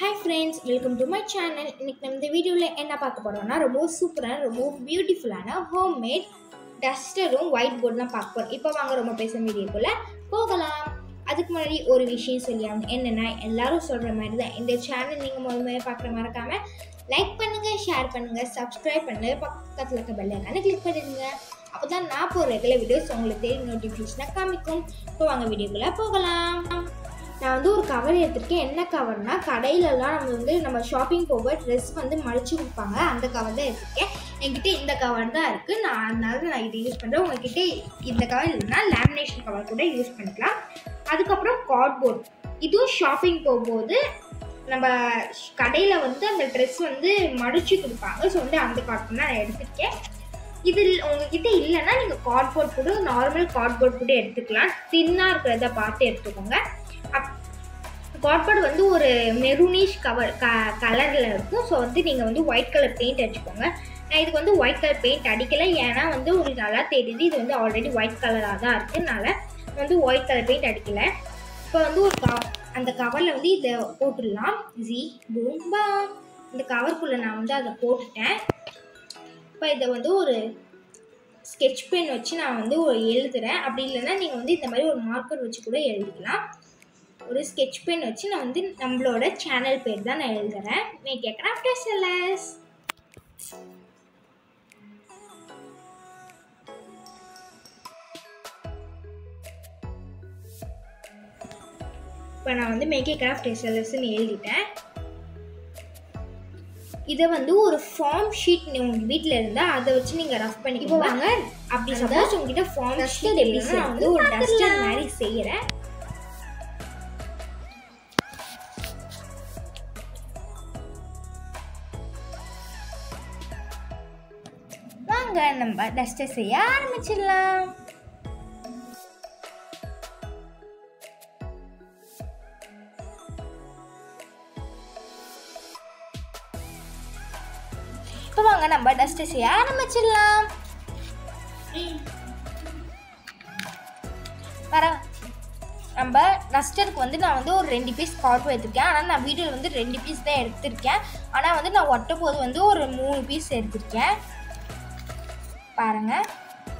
hi friends welcome to my channel இன்னைக்கு நம்ம இந்த வீடியோவில் என்ன பார்க்க போகிறோம்னா ரொம்ப சூப்பரான ரொம்ப பியூட்டிஃபுல்லான ஹோம்மேட் டஸ்டரும் ஒயிட் போர்டு தான் பார்க்க போகிறோம் இப்போ வாங்க ரொம்ப பேச வீடியோக்குள்ளே போகலாம் அதுக்கு முன்னாடி ஒரு விஷயம் சொல்லியாங்க என்னென்னா எல்லாரும் சொல்கிற மாதிரி தான் இந்த சேனல் நீங்கள் முதல்ல பார்க்குற மறக்காமல் லைக் பண்ணுங்கள் ஷேர் பண்ணுங்கள் சப்ஸ்கிரைப் பண்ணுங்கள் பக்கத்தில் இருக்க பெல் ஐக்கானை கிளிக் பண்ணிடுங்க அப்போ தான் நான் போகிற ரெகுலர் வீடியோஸ் உங்களுக்கு தேடி நோட்டிஃபிகேஷனாக காமிக்கும் இப்போ வாங்க வீடியோக்குள்ளே போகலாம் நான் வந்து ஒரு கவர் எடுத்திருக்கேன் என்ன கவர்னா கடையிலலாம் நம்ம வந்து நம்ம ஷாப்பிங் போக ட்ரெஸ் வந்து மடிச்சு கொடுப்பாங்க அந்த கவர் தான் எடுத்திருக்கேன் என்கிட்ட இந்த கவர் தான் இருக்குது நான் அதனால நான் இதை யூஸ் பண்ணுறேன் உங்ககிட்ட இந்த கவர் இல்லைன்னா லேமினேஷன் கவர் கூட யூஸ் பண்ணிக்கலாம் அதுக்கப்புறம் கார்ட்போர்ட் இதுவும் ஷாப்பிங் போகும்போது நம்ம கடையில் வந்து அந்த ட்ரெஸ் வந்து மடிச்சு கொடுப்பாங்க ஸோ வந்து அந்த கார்ட்போர்ட் நான் எடுத்திருக்கேன் இது உங்ககிட்ட இல்லைன்னா நீங்கள் கார்ட்போர்ட் கூட நார்மல் கார்ட்போர்ட் கூட எடுத்துக்கலாம் தின்னாக இருக்கிறத பார்த்து எடுத்துக்கோங்க அப் கார்ட்போர்ட் வந்து ஒரு மெரூனிஷ் கவர் க கலரில் இருக்கும் ஸோ வந்து நீங்கள் வந்து ஒயிட் கலர் பெயிண்ட் அடிச்சுக்கோங்க நான் இதுக்கு வந்து ஒயிட் கலர் பெயிண்ட் அடிக்கலை ஏன்னா வந்து உங்களுக்கு நல்லா தெரியுது இது வந்து ஆல்ரெடி ஒயிட் கலராக தான் இருக்குனால வந்து ஒயிட் கலர் பெயிண்ட் அடிக்கலை இப்போ வந்து ஒரு க அந்த கவரில் வந்து இதை போட்டுடலாம் ஜி பூம்பா இந்த கவருக்குள்ளே நான் வந்து அதை போட்டுட்டேன் இப்போ இதை வந்து ஒரு ஸ்கெட்ச் பென் வச்சு நான் வந்து ஒரு எழுதுகிறேன் அப்படி இல்லைன்னா நீங்கள் வந்து இந்த மாதிரி ஒரு மார்க்கர் வச்சு கூட எழுதிக்கலாம் ஒரு ஸ்கெட்ச் பென் வச்சு நான் வந்து நம்மளோட சேனல் பேர் தான் நான் எழுதுகிறேன் மேக் ஏ கிராஃப்ட் செல்லர்ஸ் இப்போ நான் வந்து மேக் ஏ கிராஃப்ட் செல்லர்ஸ்னு எழுதிட்டேன் இதை வந்து ஒரு ஃபார்ம் ஷீட் உங்கள் வீட்டில் இருந்தால் அதை வச்சு நீங்கள் ரஃப் பண்ணி இப்போ வாங்க அப்படி சப்போஸ் உங்ககிட்ட ஃபார்ம் ஷீட் இல்லைன்னா நான் வந்து ஒரு டஸ்டர் மாதிரி செய்கிறேன் வாங்க நம்ம டஸ்டர் செய்ய ஆரம்பிச்சிடலாம் இப்போ வாங்க நம்ம டஸ்டர் செய்ய ஆரம்பிச்சிடலாம் வர நம்ம டஸ்டருக்கு வந்து நான் வந்து ஒரு ரெண்டு பீஸ் கார்போ எடுத்திருக்கேன் ஆனால் நான் வீடியோவில் வந்து ரெண்டு பீஸ் தான் எடுத்திருக்கேன் ஆனால் வந்து நான் ஒட்ட போது வந்து ஒரு மூணு பீஸ் எடுத்திருக்கேன் பாருங்கள்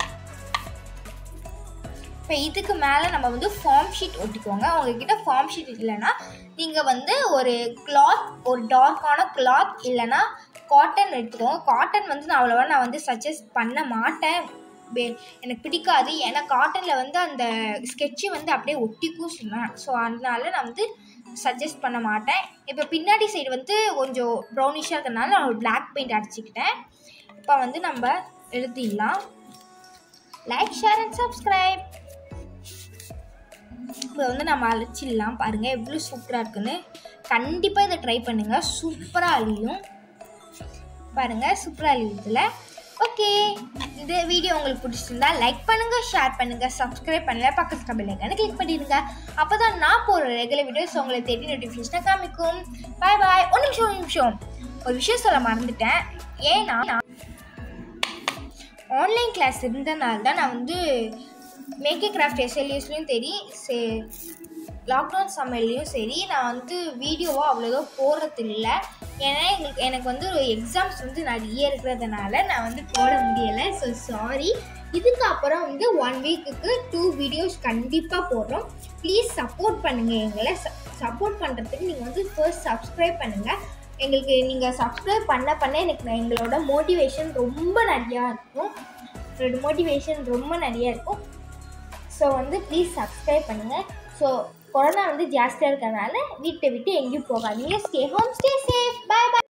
இப்போ இதுக்கு மேலே நம்ம வந்து ஃபார்ம் ஷீட் ஒட்டிக்கோங்க உங்ககிட்ட ஃபார்ம் ஷீட் இல்லைன்னா நீங்கள் வந்து ஒரு கிளாத் ஒரு டார்க்கான கிளாத் இல்லைன்னா காட்டன் எடுத்துக்கோங்க காட்டன் வந்து நான் அவ்வளோவா நான் வந்து சஜஸ்ட் பண்ண மாட்டேன் எனக்கு பிடிக்காது ஏன்னா காட்டனில் வந்து அந்த ஸ்கெட்சு வந்து அப்படியே ஒட்டிக்கும் சொன்னேன் ஸோ அதனால நான் வந்து சஜஸ்ட் பண்ண மாட்டேன் இப்போ பின்னாடி சைடு வந்து கொஞ்சம் ப்ரௌனிஷாக இருக்கிறதுனால நான் ஒரு பிளாக் பெயிண்ட் அடிச்சுக்கிட்டேன் இப்போ வந்து நம்ம எழுதிடலாம் லைக் ஷேர் அண்ட் சப்ஸ்கிரைப் இப்போ வந்து நம்ம அழைச்சிடலாம் பாருங்கள் எவ்வளோ சூப்பராக இருக்குன்னு கண்டிப்பாக இதை ட்ரை பண்ணுங்கள் சூப்பராக அழியும் பாருங்கள் சூப்பராக அழியுதுல ஓகே இந்த வீடியோ உங்களுக்கு பிடிச்சிருந்தா லைக் பண்ணுங்கள் ஷேர் பண்ணுங்கள் சப்ஸ்கிரைப் பண்ணுங்கள் பக்கத்து பெல் ஐக்கான கிளிக் பண்ணிடுங்க அப்போ தான் நான் போகிற ரெகுலர் வீடியோஸ் உங்களை தேடி நோட்டிஃபிகேஷனாக காமிக்கும் பாய் பாய் ஒரு நிமிஷம் ஒரு நிமிஷம் ஒரு விஷயம் சொல்ல மறந்துட்டேன் ஏன்னா ஆன்லைன் கிளாஸ் இருந்தனால தான் நான் வந்து மேக்கே கிராஃப்ட் எஸ்எல்யூஸ்லையும் சரி சே லாக்டவுன் சமையல்லையும் சரி நான் வந்து வீடியோவாக அவ்வளோதோ போடுறது இல்லை ஏன்னா எங்களுக்கு எனக்கு வந்து எக்ஸாம்ஸ் வந்து நிறைய இருக்கிறதுனால நான் வந்து போட முடியலை ஸோ சாரி இதுக்கப்புறம் வந்து ஒன் வீக்குக்கு டூ வீடியோஸ் கண்டிப்பாக போடுறோம் ப்ளீஸ் சப்போர்ட் பண்ணுங்கள் எங்களை சப்போர்ட் பண்ணுறதுக்கு நீங்கள் வந்து ஃபர்ஸ்ட் சப்ஸ்கிரைப் பண்ணுங்கள் எங்களுக்கு நீங்கள் சப்ஸ்கிரைப் பண்ண பண்ண எனக்கு எங்களோட மோட்டிவேஷன் ரொம்ப நிறையா இருக்கும் என்னோட மோட்டிவேஷன் ரொம்ப நிறையா இருக்கும் ஸோ வந்து ப்ளீஸ் சப்ஸ்கிரைப் பண்ணுங்கள் ஸோ கொரோனா வந்து ஜாஸ்தியாக இருக்கிறதுனால வீட்டை விட்டு எங்கேயும் போகாதீங்க stay home stay safe bye பாய்